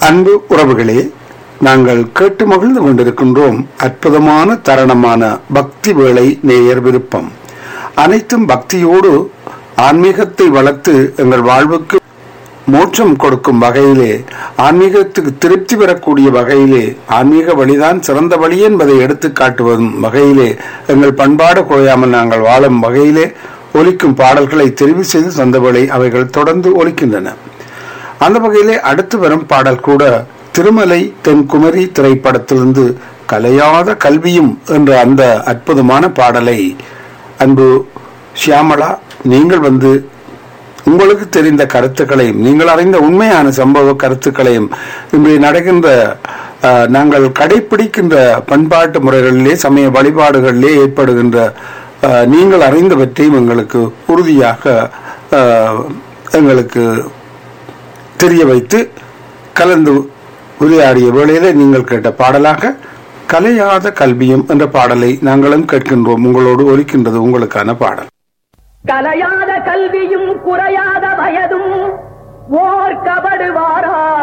அன்பு உறவுகளே நாங்கள் கேட்டு மகிழ்ந்து கொண்டிருக்கின்றோம் அற்புதமான தருணமான பக்தி வேளை நேயர் விருப்பம் அனைத்தும் பக்தியோடு ஆன்மீகத்தை வளர்த்து எங்கள் வாழ்வுக்கு மோட்சம் கொடுக்கும் வகையிலே ஆன்மீகத்துக்கு திருப்தி பெறக்கூடிய வகையிலே ஆன்மீக வழிதான் சிறந்த வழி என்பதை எடுத்து காட்டுவதும் வகையிலே எங்கள் பண்பாடு குறையாமல் நாங்கள் வாழும் வகையிலே ஒலிக்கும் பாடல்களை தெரிவு செய்து சொந்தவளை அவைகள் தொடர்ந்து ஒலிக்கின்றன அந்த வகையிலே அடுத்து வரும் பாடல் கூட திருமலை தென்குமரி திரைப்படத்திலிருந்து கலையாத கல்வியும் என்ற அந்த அற்புதமான பாடலை அன்பு ஷியாமளா நீங்கள் வந்து உங்களுக்கு தெரிந்த கருத்துக்களையும் நீங்கள் அறிந்த உண்மையான சம்பவ கருத்துக்களையும் இன்றைய நடக்கின்ற அஹ், நாங்கள் கடைபிடிக்கின்ற பண்பாட்டு முறைகளிலே சமய வழிபாடுகளிலே ஏற்படுகின்ற அஹ், நீங்கள் அறிந்தவற்றையும் எங்களுக்கு உறுதியாக அஹ், எங்களுக்கு தெரிய வைத்து கலந்து உரையாடிய வேளையிலே நீங்கள் கேட்ட பாடலாக கலையாத கல்வியும் என்ற பாடலை நாங்களும் கேட்கின்றோம் உங்களோடு ஒலிக்கின்றது உங்களுக்கான பாடல் கலையாத கல்வியும் குறையாத வயதும் ஓர் கபடுவாரா